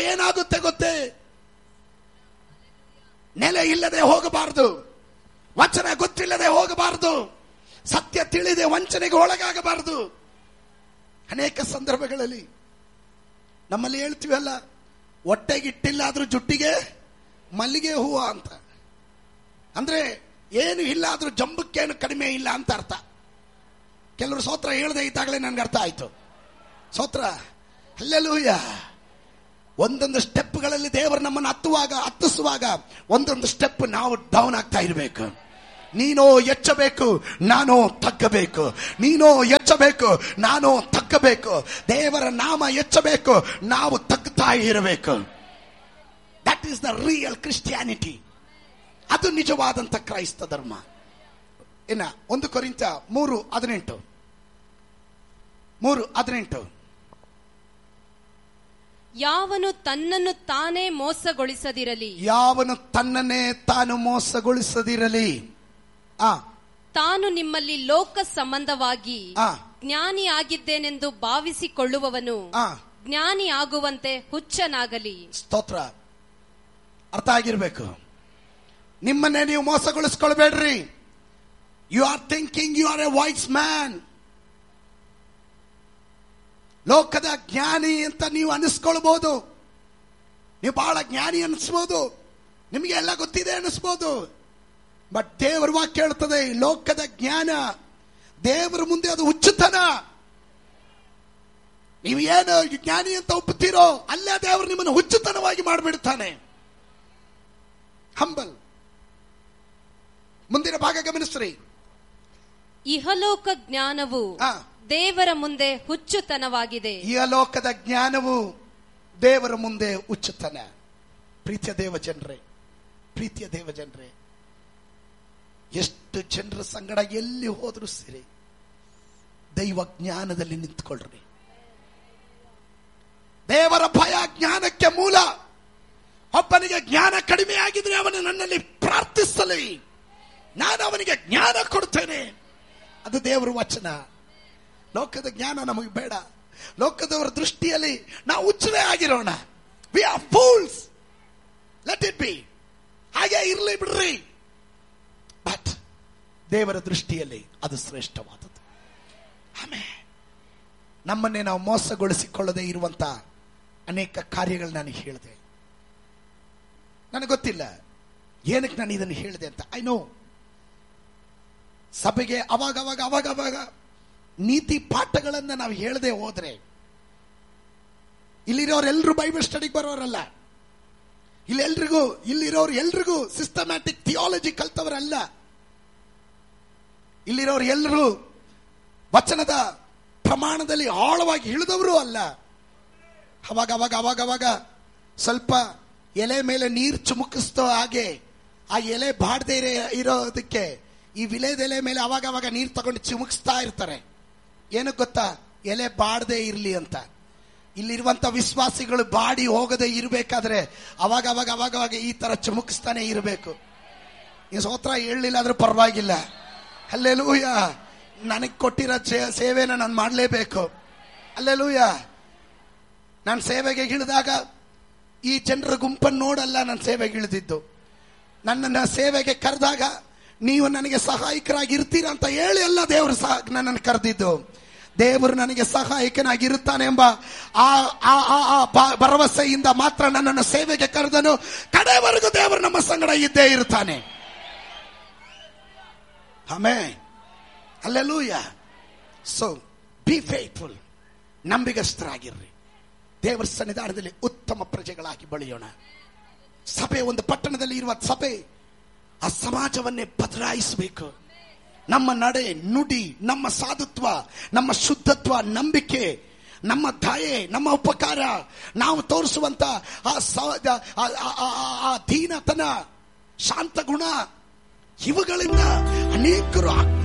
ಏನಾಗುತ್ತೆ ಗೊತ್ತೇ ನೆಲೆ ಇಲ್ಲದೆ ಹೋಗಬಾರದು ವಚನ ಗೊತ್ತಿಲ್ಲದೆ ಹೋಗಬಾರದು ಸತ್ಯ ತಿಳಿದೆ ವಂಚನೆಗೆ ಒಳಗಾಗಬಾರದು ಅನೇಕ ಸಂದರ್ಭಗಳಲ್ಲಿ ನಮ್ಮಲ್ಲಿ ಹೇಳ್ತೀವಲ್ಲ ಹೊಟ್ಟೆಗಿಟ್ಟಿಲ್ಲ ಆದ್ರೂ ಜುಟ್ಟಿಗೆ ಮಲ್ಲಿಗೆ ಹೂವು ಅಂತ ಅಂದ್ರೆ ಏನು ಇಲ್ಲ ಆದ್ರೂ ಜಂಬಕ್ಕೇನು ಕಡಿಮೆ ಇಲ್ಲ ಅಂತ ಅರ್ಥ ಕೆಲವರು ಸೋತ್ರ ಹೇಳದೆ ಇದ್ದಾಗಲೇ ನನ್ಗೆ ಅರ್ಥ ಆಯ್ತು ಸೋತ್ರ ಅಲ್ಲೆಲ್ಲೂಯ್ಯ ಒಂದೊಂದು ಸ್ಟೆಪ್ಗಳಲ್ಲಿ ದೇವರು ನಮ್ಮನ್ನು ಹತ್ತುವಾಗ ಹತ್ತಿಸುವಾಗ ಒಂದೊಂದು ಸ್ಟೆಪ್ ನಾವು ಡೌನ್ ಆಗ್ತಾ ಇರಬೇಕು ನೀನು ಎಚ್ಚಬೇಕು ನಾನು ತಗ್ಗಬೇಕು ನೀನು ಎಚ್ಚಬೇಕು ನಾನು ತಗ್ಗಬೇಕು ದೇವರ ನಾಮ ಎಚ್ಚಬೇಕು ನಾವು ತಗ್ತಾ ಇರಬೇಕು that is the real Christianity ಅದು ನಿಜವಾದಂತ ಕ್ರೈಸ್ತ ಧರ್ಮ ಇನ್ನ ಒಂದು ಕೊರಿಂತ ಮೂರು ಹದಿನೆಂಟು ಮೂರು ಹದಿನೆಂಟು ಯಾವನು ತನ್ನನ್ನು ತಾನೇ ಮೋಸಗೊಳಿಸದಿರಲಿ ಯಾವನು ತನ್ನನ್ನೇ ತಾನು ಮೋಸಗೊಳಿಸದಿರಲಿ ಆ ತಾನು ನಿಮ್ಮಲ್ಲಿ ಲೋಕ ಸಂಬಂಧವಾಗಿ ಆ. ಜ್ಞಾನಿ ಆಗಿದ್ದೇನೆಂದು ಭಾವಿಸಿಕೊಳ್ಳುವವನು ಆ ಜ್ಞಾನಿ ಆಗುವಂತೆ ಹುಚ್ಚನಾಗಲಿ ಸ್ತೋತ್ರ ಅರ್ಥ ಆಗಿರ್ಬೇಕು ನಿಮ್ಮನ್ನೇ ನೀವು ಮೋಸಗೊಳಿಸ್ಕೊಳ್ಬೇಡ್ರಿ you are thinking you are a wise man ಲೋಕದ ಜ್ಞಾನಿ ಅಂತ ನೀವು ಅನಿಸ್ಕೊಳ್ಬಹುದು ನೀವು ಬಹಳ ಜ್ಞಾನಿ ಅನಿಸ್ಬೋದು ನಿಮಗೆ ಎಲ್ಲ ಗೊತ್ತಿದೆ ಅನಿಸ್ಬೋದು ಬಟ್ ದೇವರ ವಾಕ್ಯ ಹೇಳ್ತದೆ ಈ ಲೋಕದ ಜ್ಞಾನ ದೇವರ ಮುಂದೆ ಅದು ಹುಚ್ಚುತನ ನೀವು ಏನು ಜ್ಞಾನಿ ಅಂತ ಒಪ್ಪುತ್ತೀರೋ ಅಲ್ಲೇ ದೇವರು ನಿಮ್ಮನ್ನು ಹುಚ್ಚುತನವಾಗಿ ಮಾಡಿಬಿಡ್ತಾನೆ ಹಂಬಲ್ ಮುಂದಿನ ಭಾಗ ಗಮನಿಸ್ರಿ ಇಹಲೋಕ ಜ್ಞಾನವು ಆ. ದೇವರ ಮುಂದೆ ಹುಚ್ಚುತನವಾಗಿದೆ ಈ ಲೋಕದ ಜ್ಞಾನವು ದೇವರ ಮುಂದೆ ಹುಚ್ಚುತನ ಪ್ರೀತಿಯ ದೇವ ಜನರೇ ಪ್ರೀತಿಯ ದೇವ ಜನರೇ ಎಷ್ಟು ಜನರ ಸಂಗಡ ಎಲ್ಲಿ ಹೋದರೂ ಸಿರಿ ದೈವ ಜ್ಞಾನದಲ್ಲಿ ನಿಂತ್ಕೊಳ್ರಿ ದೇವರ ಭಯ ಜ್ಞಾನಕ್ಕೆ ಮೂಲ ಒಬ್ಬನಿಗೆ ಜ್ಞಾನ ಕಡಿಮೆ ಆಗಿದ್ರೆ ಅವನು ನನ್ನಲ್ಲಿ ಪ್ರಾರ್ಥಿಸಲಿ ನಾನು ಅವನಿಗೆ ಜ್ಞಾನ ಕೊಡ್ತೇನೆ ಅದು ದೇವರ ವಚನ ಲೋಕದ ಜ್ಞಾನ ನಮಗೆ ಬೇಡ ಲೋಕದವರ ದೃಷ್ಟಿಯಲ್ಲಿ ನಾವು ಹುಚ್ಚರೇ ಆಗಿರೋಣ we are fools let it be ಹಾಗೆ ಇರಲಿ ಬಿಡ್ರಿ ಬಟ್ ದೇವರ ದೃಷ್ಟಿಯಲ್ಲಿ ಅದು ಶ್ರೇಷ್ಠವಾದದ್ದು ಆಮೇಲೆ ನಮ್ಮನ್ನೇ ನಾವು ಮೋಸಗೊಳಿಸಿಕೊಳ್ಳದೆ ಇರುವಂತ ಅನೇಕ ಕಾರ್ಯಗಳು ನಾನು ಹೇಳಿದೆ ನನಗೆ ಗೊತ್ತಿಲ್ಲ ಏನಕ್ಕೆ ನಾನು ಇದನ್ನು ಹೇಳಿದೆ ಅಂತ ಐ ನೋ ಸಭೆಗೆ ಅವಾಗ ಅವಾಗ ಅವಾಗ ಅವಾಗ ನೀತಿ ಪಾಠಗಳನ್ನ ನಾವು ಹೇಳದೆ ಹೋದ್ರೆ ಇಲ್ಲಿರೋರೆಲ್ಲರೂ ಬೈಬಲ್ ಸ್ಟಡಿಗೆ ಬರೋರಲ್ಲ ಇಲ್ಲೆಲ್ರಿಗೂ ಇಲ್ಲಿರೋರು ಎಲ್ರಿಗೂ ಸಿಸ್ಟಮ್ಯಾಟಿಕ್ ಥಿಯಾಲಜಿ ಕಲ್ತವರಲ್ಲ ಇಲ್ಲಿರೋರು ಎಲ್ಲರೂ ವಚನದ ಪ್ರಮಾಣದಲ್ಲಿ ಆಳವಾಗಿ ಇಳಿದವರು ಅಲ್ಲ ಅವಾಗ ಅವಾಗ ಅವಾಗ ಅವಾಗ ಸ್ವಲ್ಪ ಎಲೆ ಮೇಲೆ ನೀರು ಚುಮುಕಿಸ್ತೋ ಹಾಗೆ ಆ ಎಲೆ ಬಾಡದೆ ಇರೋದಕ್ಕೆ ಈ ವಿಲೇದೆಲೆ ಮೇಲೆ ಅವಾಗ ಅವಾಗ ನೀರು ತಗೊಂಡು ಚಿಮುಕಿಸ್ತಾ ಇರ್ತಾರೆ ಏನಕ್ಕೆ ಗೊತ್ತಾ ಎಲೆ ಬಾಡದೆ ಇರಲಿ ಅಂತ ಇಲ್ಲಿರುವಂತ ವಿಶ್ವಾಸಿಗಳು ಬಾಡಿ ಹೋಗದೆ ಇರಬೇಕಾದ್ರೆ ಅವಾಗ ಅವಾಗ ಅವಾಗ ಅವಾಗ ಈ ತರ ಚುಮುಕಿಸ್ತಾನೆ ಇರಬೇಕು ಈ ಸೋತ್ರ ಹೇಳಲಿಲ್ಲ ಆದ್ರೂ ಪರವಾಗಿಲ್ಲ ಅಲ್ಲೆಲೂಯ ನನಗೆ ಕೊಟ್ಟಿರೋ ಸೇ- ಸೇವೆನ ನಾನು ಮಾಡಲೇಬೇಕು ಅಲ್ಲೆಲೂಯ ನಾನು ಸೇವೆಗೆ ಇಳಿದಾಗ ಈ ಜನರ ಗುಂಪನ್ನು ನೋಡಲ್ಲ ನಾನು ಸೇವೆಗೆ ಇಳಿದಿದ್ದು ನನ್ನನ್ನು ಸೇವೆಗೆ ಕರೆದಾಗ ನೀವು ನನಗೆ ಸಹಾಯಕರಾಗಿ ಇರ್ತೀರಾ ಅಂತ ಹೇಳಿ ಅಲ್ಲ ದೇವರು ಸಹ ನನ್ನನ್ನು ಕರೆದಿದ್ದು ದೇವರು ನನಗೆ ಸಹಾಯಕನಾಗಿರುತ್ತಾನೆ ಎಂಬ ಆ ಆ ಆ ಆ ಭ- ಭರವಸೆಯಿಂದ ಮಾತ್ರ ನನ್ನನ್ನು ಸೇವೆಗೆ ಕರೆದನು ಕಡೆವರೆಗೂ ದೇವರು ನಮ್ಮ ಸಂಗಡ ಇದ್ದೇ ಇರ್ತಾನೆ amen hallelujah so be faithful ನಂಬಿಗಸ್ಥರಾಗಿರ್ರಿ ದೇವರ ಸನ್ನಿಧಾನದಲ್ಲಿ ಉತ್ತಮ ಪ್ರಜೆಗಳಾಗಿ ಬೆಳೆಯೋಣ ಸಭೆ ಒಂದು ಪಟ್ಟಣದಲ್ಲಿ ಇರುವ ಸಭೆ ಆ ಸಮಾಜವನ್ನೇ ಬದಲಾಯಿಸಬೇಕು ನಮ್ಮ ನಡೆ ನುಡಿ ನಮ್ಮ ಸಾಧುತ್ವ ನಮ್ಮ ಶುದ್ಧತ್ವ ನಂಬಿಕೆ ನಮ್ಮ ದಯೆ ನಮ್ಮ ಉಪಕಾರ ನಾವು ತೋರಿಸುವಂತ ಆ ಸ- ಆ- ಆ- ಆ- ಆ- ಆ ದೀನತನ ಶಾಂತ ಗುಣ ಇವುಗಳಿಂದ ಅನೇಕರು